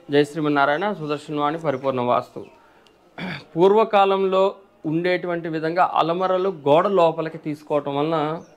జై శ్రీమన్నారాయణ సుదర్శనవాణి పరిపూర్ణ వాస్తు పూర్వకాలంలో ఉండేటువంటి విధంగా అలమరలు గోడ లోపలికి తీసుకోవటం వలన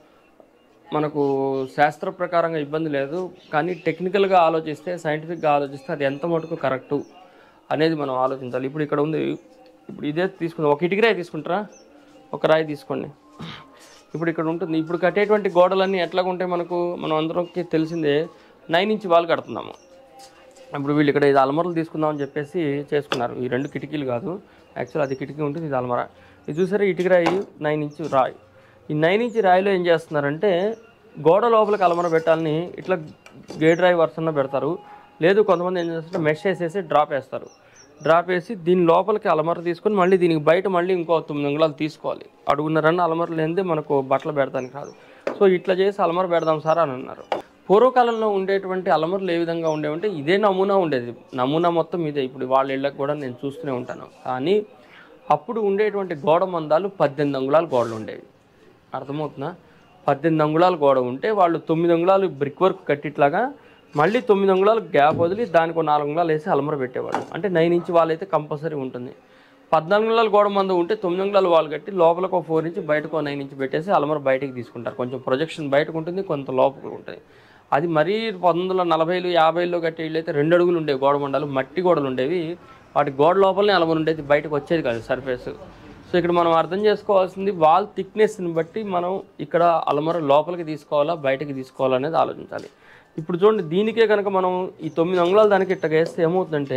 మనకు శాస్త్ర ప్రకారంగా ఇబ్బంది లేదు కానీ టెక్నికల్గా ఆలోచిస్తే సైంటిఫిక్గా ఆలోచిస్తే అది ఎంత మటుకు కరెక్టు అనేది మనం ఆలోచించాలి ఇప్పుడు ఇక్కడ ఉంది ఇప్పుడు ఇదే తీసుకుందాం ఒక ఇటుక రాయి తీసుకుంటారా ఒక రాయి తీసుకోండి ఇప్పుడు ఇక్కడ ఉంటుంది ఇప్పుడు కట్టేటువంటి గోడలన్నీ ఎట్లాగ ఉంటాయి మనకు మనం అందరికి తెలిసిందే నైన్ ఇంచ్ వాల్ కడుతున్నాము ఇప్పుడు వీళ్ళు ఇక్కడ ఇది అల్మరలు తీసుకుందామని చెప్పేసి చేసుకున్నారు ఈ రెండు కిటికీలు కాదు యాక్చువల్ అది కిటికీ ఉంటుంది ఇది అల్మర ఇది చూసారా ఇటుక రాయి నైన్ ఇంచ్ రాయి ఈ నైన్ ఇంచ్ రాయిలో ఏం చేస్తున్నారంటే గోడ లోపలికి అలమర పెట్టాలని ఇట్లా గేట్ రాయి వరుసన పెడతారు లేదు కొంతమంది ఏం చేస్తారంటే మెష్ వేసేసి డ్రాప్ వేస్తారు డ్రాప్ వేసి దీని లోపలికి అలమర తీసుకొని మళ్ళీ దీనికి బయట మళ్ళీ ఇంకో తొమ్మిది అంగుళాలు తీసుకోవాలి అడుగున్నరన్న అలమర లేనిదే మనకు బట్టలు పెడతానికి రాదు సో ఇట్లా చేసి అలమర పెడదాం సార్ అని అన్నారు పూర్వకాలంలో ఉండేటువంటి అలమరలు ఏ విధంగా ఉండేవంటే ఇదే నమూనా ఉండేది నమూనా మొత్తం ఇదే ఇప్పుడు వాళ్ళ ఇళ్ళకి కూడా నేను చూస్తూనే ఉంటాను కానీ అప్పుడు ఉండేటువంటి గోడ మందాలు పద్దెనిమిది అంగుళాలు గోడలు ఉండేవి అర్థమవుతుందా పద్దెనిమిది అంగుళాలు గోడ ఉంటే వాళ్ళు తొమ్మిది అంగుళాలు బ్రిక్ వర్క్ కట్టిట్లాగా మళ్ళీ తొమ్మిది అంగుళాలు గ్యాప్ వదిలి దానికి ఒక నాలుగు అంగుళాలు వేసి అలమర పెట్టేవాడు అంటే నైన్ ఇంచ్ వాల్ అయితే కంపల్సరీ ఉంటుంది పద్నాలుగు అంగుళాల గోడ మంద ఉంటే తొమ్మిది అంగుళాలు వాల్ కట్టి లోపలకు ఒక ఫోర్ ఇంచ్ బయటకు నైన్ ఇంచ్ పెట్టేసి అలమర బయటకు తీసుకుంటారు కొంచెం ప్రొజెక్షన్ బయటకు ఉంటుంది కొంత లోపలికి ఉంటుంది అది మరీ పంతొమ్మిది వందల నలభైలు యాభైలో కట్టే ఇళ్ళు అయితే రెండు అడుగులు ఉండేవి గోడ మండలు మట్టి గోడలు ఉండేవి వాటి గోడ లోపలనే అలమర ఉండేది బయటకు వచ్చేది కాదు సర్ఫేస్ సో ఇక్కడ మనం అర్థం చేసుకోవాల్సింది వాల్ థిక్నెస్ని బట్టి మనం ఇక్కడ అలమర లోపలికి తీసుకోవాలా బయటకి తీసుకోవాలా అనేది ఆలోచించాలి ఇప్పుడు చూడండి దీనికే కనుక మనం ఈ తొమ్మిది అంగుళాలు దానికి ఇట్ట వేస్తే ఏమవుతుందంటే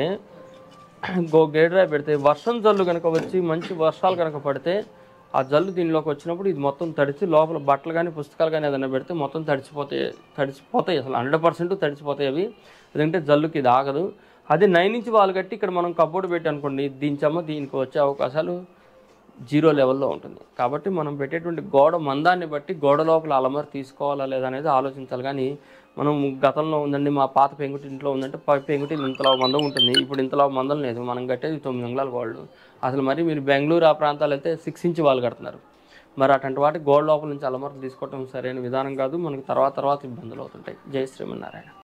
గో గేడ్రాయి పెడితే వర్షం జల్లు కనుక వచ్చి మంచి వర్షాలు కనుక పడితే ఆ జల్లు దీనిలోకి వచ్చినప్పుడు ఇది మొత్తం తడిచి లోపల బట్టలు కానీ పుస్తకాలు కానీ ఏదైనా పెడితే మొత్తం తడిచిపోతాయి తడిచిపోతాయి అసలు హండ్రెడ్ పర్సెంట్ తడిచిపోతాయి అవి ఎందుకంటే జల్లుకి ఇది ఆగదు అదే నైన్ ఇంచ్ వాళ్ళు కట్టి ఇక్కడ మనం కబోర్డు పెట్టి అనుకోండి దీని చెమ్మ దీనికి వచ్చే అవకాశాలు జీరో లెవెల్లో ఉంటుంది కాబట్టి మనం పెట్టేటువంటి గోడ మందాన్ని బట్టి గోడ లోపల అలమర తీసుకోవాలా లేదా అనేది ఆలోచించాలి కానీ మనం గతంలో ఉందండి మా పాత పెంకుటింట్లో ఉందంటే ప- పెంకుటిల్లు ఇంతలా మందం ఉంటుంది ఇప్పుడు ఇంతలా మందం లేదు మనం కట్టేది తొమ్మిది అంగుళాల గోడలు అసలు మరి మీరు బెంగళూరు ఆ ప్రాంతాలు అయితే సిక్స్ ఇంచ్ వాళ్ళు కడుతున్నారు మరి అటువంటి వాటి గోడ లోపల నుంచి అలమర తీసుకోవటం సరైన విధానం కాదు మనకు తర్వాత తర్వాత ఇబ్బందులు అవుతుంటాయి జై శ్రీమన్నారాయణ